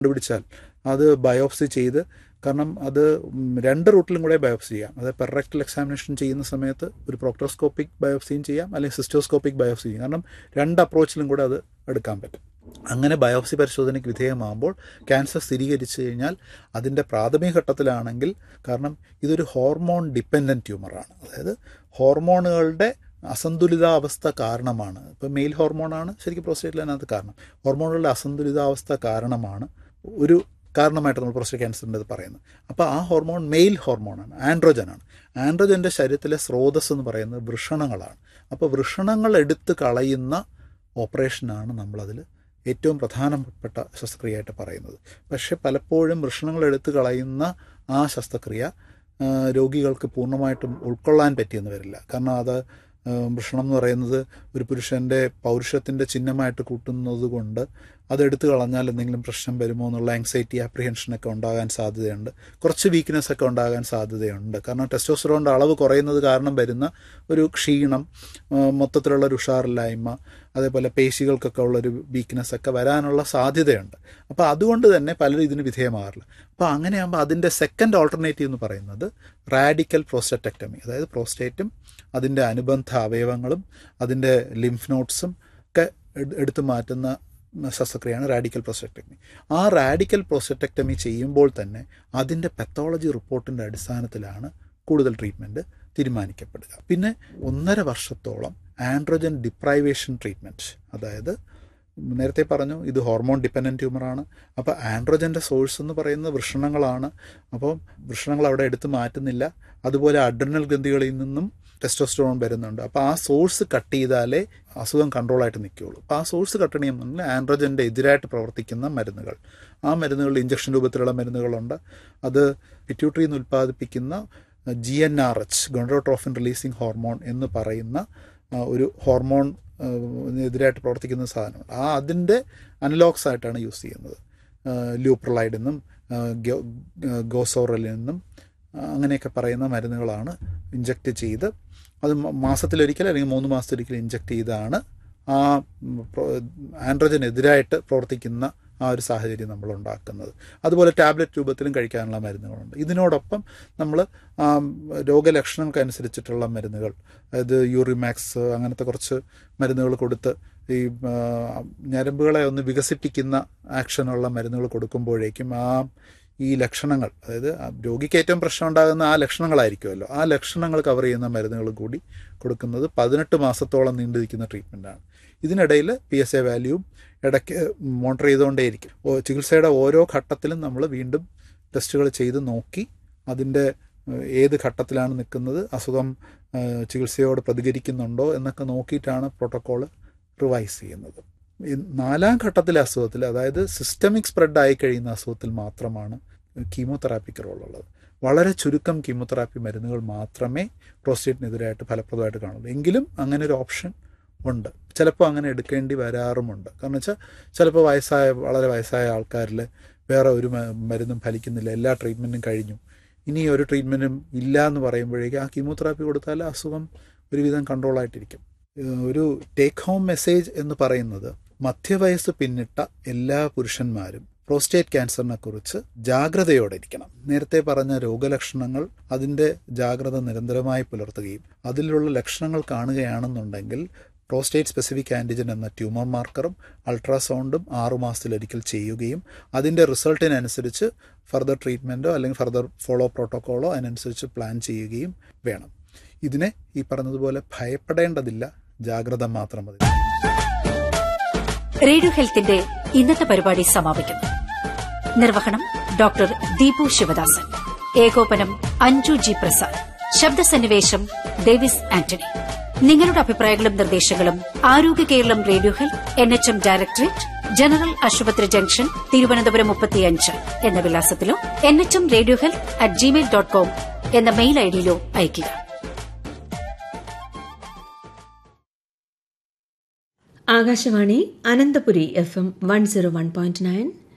കണ്ടുപിടിച്ചാൽ അത് ബയോപ്സി ചെയ്ത് കാരണം അത് ഉം, രണ്ട് റൂട്ടിലും കൂടെ ബയോപ്സി ചെയ്യാം അത് പെറക്ടൽ എക്സാമിനേഷൻ ചെയ്യുന്ന സമയത്ത് ഒരു പ്രോക്ടോസ്കോപ്പിക് ബയോപ്സിയും ചെയ്യാം അല്ലെങ്കിൽ സിസ്റ്റോസ്കോപ്പിക് ബയോപ്സി ചെയ്യാം കാരണം രണ്ട് അപ്രോച്ചിലും കൂടെ അത് എടുക്കാൻ പറ്റും അങ്ങനെ ബയോപ്സി പരിശോധനയ്ക്ക് വിധേയമാകുമ്പോൾ ക്യാൻസർ സ്ഥിരീകരിച്ചു കഴിഞ്ഞാൽ അതിൻ്റെ പ്രാഥമിക ഘട്ടത്തിലാണെങ്കിൽ കാരണം ഇതൊരു ഹോർമോൺ ഡിപ്പെൻഡൻറ്റ് ട്യൂമറാണ് അതായത് ഹോർമോണുകളുടെ അസന്തുലിതാവസ്ഥ കാരണമാണ് ഇപ്പോൾ മെയിൽ ഹോർമോണാണ് ശരിക്കും പ്രോസ്റ്റേറ്റിൽ അതിനകത്ത് കാരണം ഹോർമോണുകളുടെ അസന്തുലിതാവസ്ഥ കാരണമാണ് ഒരു കാരണമായിട്ട് നമ്മൾ പ്രോസ്റ്റേറ്റ് ക്യാൻസറിൻ്റെ ഇത് പറയുന്നത് അപ്പോൾ ആ ഹോർമോൺ മെയിൽ ഹോർമോണാണ് ആൻഡ്രോജനാണ് ആൻഡ്രോജൻ്റെ ശരീരത്തിലെ സ്രോതസ് എന്ന് പറയുന്നത് വൃഷണങ്ങളാണ് അപ്പോൾ വൃഷണങ്ങൾ എടുത്ത് കളയുന്ന ഓപ്പറേഷനാണ് നമ്മളതിൽ ഏറ്റവും പ്രധാനപ്പെട്ട ശസ്ത്രക്രിയയായിട്ട് പറയുന്നത് പക്ഷേ പലപ്പോഴും വൃഷണങ്ങൾ എടുത്ത് കളയുന്ന ആ ശസ്ത്രക്രിയ ആ, രോഗികൾക്ക് പൂർണ്ണമായിട്ടും ഉൾക്കൊള്ളാൻ പറ്റിയെന്ന് വരില്ല കാരണം അത് ആ, വൃഷണം എന്ന് പറയുന്നത് ഒരു പുരുഷൻ്റെ പൗരുഷത്തിൻ്റെ ചിഹ്നമായിട്ട് കൂട്ടുന്നത് കൊണ്ട് അതെടുത്ത് കളഞ്ഞാൽ എന്തെങ്കിലും പ്രശ്നം വരുമോ എന്നുള്ള ആങ്സൈറ്റി ആപ്രിഹെൻഷനൊക്കെ ഉണ്ടാകാൻ സാധ്യതയുണ്ട് കുറച്ച് വീക്ക്നെസ് ഒക്കെ ഉണ്ടാകാൻ സാധ്യതയുണ്ട് കാരണം ടെസ്റ്റോസ്റ്ററോണിൻ്റെ അളവ് കുറയുന്നത് കാരണം വരുന്ന ഒരു ക്ഷീണം ആ, മൊത്തത്തിലുള്ള ഒരു ഉഷാറില്ലായ്മ അതേപോലെ പേശികൾക്കൊക്കെ ഉള്ളൊരു വീക്ക്നെസ് ഒക്കെ വരാനുള്ള സാധ്യതയുണ്ട് അപ്പോൾ അതുകൊണ്ട് തന്നെ പലരും ഇതിന് വിധേയമാകാറില്ല അപ്പോൾ അങ്ങനെയാകുമ്പോൾ അതിൻ്റെ സെക്കൻഡ് ഓൾട്ടർനേറ്റീവ് എന്ന് പറയുന്നത് റാഡിക്കൽ പ്രോസ്റ്ററ്റക്ടമി അതായത് പ്രോസ്റ്റേറ്റും അതിൻ്റെ അനുബന്ധ അവയവങ്ങളും അതിൻ്റെ ലിംഫ് നോട്ട്സും ഒക്കെ എടു- എടുത്തു മാറ്റുന്ന ശസ്ത്രക്രിയയാണ് റാഡിക്കൽ പ്രോസ്റ്റക്ടമി ആ റാഡിക്കൽ പ്രോസ്റ്റക്ടമി ചെയ്യുമ്പോൾ തന്നെ അതിൻ്റെ പെത്തോളജി റിപ്പോർട്ടിൻ്റെ അടിസ്ഥാനത്തിലാണ് കൂടുതൽ ട്രീറ്റ്മെൻറ്റ് തീരുമാനിക്കപ്പെടുക പിന്നെ ഒന്നര വർഷത്തോളം ആൻഡ്രോജൻ ഡിപ്രൈവേഷൻ ട്രീറ്റ്മെൻറ്റ് അതായത് നേരത്തെ പറഞ്ഞു ഇത് ഹോർമോൺ ഡിപ്പെൻഡൻറ്റ് ട്യൂമറാണ് അപ്പോൾ ആൻഡ്രോജൻ്റെ സോഴ്സ് എന്ന് പറയുന്നത് വൃഷണങ്ങളാണ് അപ്പോൾ വൃഷണങ്ങൾ അവിടെ എടുത്ത് മാറ്റുന്നില്ല അതുപോലെ അഡ്രിനൽ ഗ്രന്ഥികളിൽ നിന്നും ടെസ്റ്റോസ്റ്ററോൺ വരുന്നുണ്ട് അപ്പോൾ ആ സോഴ്സ് കട്ട് ചെയ്താലേ അസുഖം കൺട്രോളായിട്ട് നിൽക്കുകയുള്ളൂ അപ്പോൾ ആ സോഴ്സ് കട്ട് ചെയ്യണമെന്നുണ്ടെങ്കിൽ ആൻഡ്രോജൻ്റെ എതിരായിട്ട് പ്രവർത്തിക്കുന്ന മരുന്നുകൾ ആ മരുന്നുകളിൽ ഇഞ്ചക്ഷൻ രൂപത്തിലുള്ള മരുന്നുകളുണ്ട് അത് പിറ്റ്യൂട്ടറിയിൽ നിന്ന് ഉൽപ്പാദിപ്പിക്കുന്ന G N R H gonadotrophin releasing hormone എന്ന് പറയുന്ന ആ, ഒരു ഹോർമോൺ ആ, എതിരായിട്ട് പ്രവർത്തിക്കുന്ന സാധനമുണ്ട് ആ അതിൻ്റെ അനലോഗ്സ് ആയിട്ടാണ് യൂസ് ചെയ്യുന്നത് ലൂപ്രലൈഡിൽ നിന്നും ഗോസോറലിൽ നിന്നും ആ, അങ്ങനെയൊക്കെ പറയുന്ന മരുന്നുകളാണ് ഇഞ്ചക്ട് ചെയ്ത് അത് മ- മാസത്തിലൊരിക്കൽ അല്ലെങ്കിൽ മൂന്ന് മാസത്തിലൊരിക്കൽ ഇഞ്ചക്ട് ചെയ്താണ് ആ ഉം, പ്രോ- ആൻഡ്രോജനെതിരായിട്ട് പ്രവർത്തിക്കുന്ന ആ ഒരു സാഹചര്യം നമ്മൾ ഉണ്ടാക്കുന്നത് അതുപോലെ ടാബ്ലറ്റ് രൂപത്തിലും കഴിക്കാനുള്ള മരുന്നുകളുണ്ട് ഇതിനോടൊപ്പം നമ്മൾ രോഗലക്ഷണങ്ങൾക്കനുസരിച്ചിട്ടുള്ള മരുന്നുകൾ അതായത് യൂറിമാക്സ് അങ്ങനത്തെ കുറച്ച് മരുന്നുകൾ കൊടുത്ത് ഈ ആ, ഞരമ്പുകളെ ഒന്ന് വികസിപ്പിക്കുന്ന ആക്ഷനുള്ള മരുന്നുകൾ കൊടുക്കുമ്പോഴേക്കും ആ ഈ ലക്ഷണങ്ങൾ അതായത് ആ രോഗിക്ക് ഏറ്റവും പ്രശ്നം ഉണ്ടാകുന്ന ആ ലക്ഷണങ്ങളായിരിക്കുമല്ലോ ആ ലക്ഷണങ്ങൾ കവർ ചെയ്യുന്ന മരുന്നുകൾ കൂടി കൊടുക്കുന്നത് പതിനെട്ട് മാസത്തോളം നീണ്ടു നിൽക്കുന്ന ട്രീറ്റ്മെൻറ്റാണ് ഇതിനിടയിൽ പി എസ് എ വാല്യൂവും ഇടയ്ക്ക് മോണിറ്റർ ചെയ്തുകൊണ്ടേയിരിക്കും ഓ ചികിത്സയുടെ ഓരോ ഘട്ടത്തിലും നമ്മൾ വീണ്ടും ടെസ്റ്റുകൾ ചെയ്ത് നോക്കി അതിൻ്റെ ഏഹ്, ഏത് ഘട്ടത്തിലാണ് നിൽക്കുന്നത് അസുഖം ഏഹ്, ചികിത്സയോട് പ്രതികരിക്കുന്നുണ്ടോ എന്നൊക്കെ നോക്കിയിട്ടാണ് പ്രോട്ടോക്കോൾ റിവൈസ് ചെയ്യുന്നത് ഈ നാലാം ഘട്ടത്തിലെ അസുഖത്തിൽ അതായത് സിസ്റ്റമിക് സ്പ്രെഡ് ആയി കഴിയുന്ന അസുഖത്തിൽ മാത്രമാണ് കീമോതെറാപ്പിക്ക് റോളുള്ളത് വളരെ ചുരുക്കം കീമോതെറാപ്പി മരുന്നുകൾ മാത്രമേ പ്രോസ്റ്റേറ്റിനെതിരായിട്ട് ഫലപ്രദമായിട്ട് കാണുള്ളൂ എങ്കിലും അങ്ങനെ ഒരു ഓപ്ഷൻ ഉണ്ട് ചിലപ്പോൾ അങ്ങനെ എടുക്കേണ്ടി വരാറുമുണ്ട് കാരണം വെച്ചാൽ ചിലപ്പോൾ വയസ്സായ വളരെ വയസ്സായ ആൾക്കാരിൽ വേറെ ഒരു മ- മരുന്നും ഫലിക്കുന്നില്ല എല്ലാ ട്രീറ്റ്മെൻറ്റും കഴിഞ്ഞു ഇനി ഒരു ട്രീറ്റ്മെൻറ്റും ഇല്ല എന്ന് പറയുമ്പോഴേക്കും ആ കീമോതെറാപ്പി കൊടുത്താൽ അസുഖം ഒരുവിധം കൺട്രോളായിട്ടിരിക്കും ഏഹ് ഒരു ടേക്ക് ഹോം മെസ്സേജ് എന്ന് പറയുന്നത് മധ്യവയസ്സ് പിന്നിട്ട എല്ലാ പുരുഷന്മാരും പ്രോസ്റ്റേറ്റ് ക്യാൻസറിനെ കുറിച്ച് ജാഗ്രതയോടെ ഇരിക്കണം നേരത്തെ പറഞ്ഞ രോഗലക്ഷണങ്ങൾ അതിൻ്റെ ജാഗ്രത നിരന്തരമായി പുലർത്തുകയും അതിലുള്ള ലക്ഷണങ്ങൾ കാണുകയാണെന്നുണ്ടെങ്കിൽ പ്രോസ്റ്റേറ്റ് സ്പെസിഫിക് ആൻറ്റിജൻ എന്ന ട്യൂമർ മാർക്കറും അൾട്രാസൗണ്ടും ആറുമാസത്തിലൊരിക്കൽ ചെയ്യുകയും അതിൻ്റെ റിസൾട്ടിനനുസരിച്ച് ഫർദർ ട്രീറ്റ്മെൻറ്റോ അല്ലെങ്കിൽ ഫർദർ ഫോളോ പ്രോട്ടോക്കോളോ അതിനനുസരിച്ച് പ്ലാൻ ചെയ്യുകയും വേണം ഇതിനെ ഈ പറഞ്ഞതുപോലെ ഭയപ്പെടേണ്ടതില്ല ജാഗ്രത മാത്രം മതി റേഡിയോ ഹെൽത്തിന്റെ ഇന്നത്തെ പരിപാടി സമാപിക്കുന്നു നിർവഹണം ഡോക്ടർ ദീപു ശിവദാസൻ ഏകോപനം അഞ്ജു ജി പ്രസാദ് ശബ്ദസന്നിവേശം ഡേവിസ് ആന്റണി നിങ്ങളുടെ അഭിപ്രായങ്ങളും നിർദ്ദേശങ്ങളും Arogya Keralam radio health N H M directorate general ആശുപത്രി ജംഗ്ഷൻ തിരുവനന്തപുരം മുപ്പത്തിയഞ്ച് എന്ന വിലാസത്തിലോ N H M radio health at gmail dot com എന്ന മെയിൽ ഐഡിയിലോ അയയ്ക്കുക Akashvani Ananthapuri F M one zero one point nine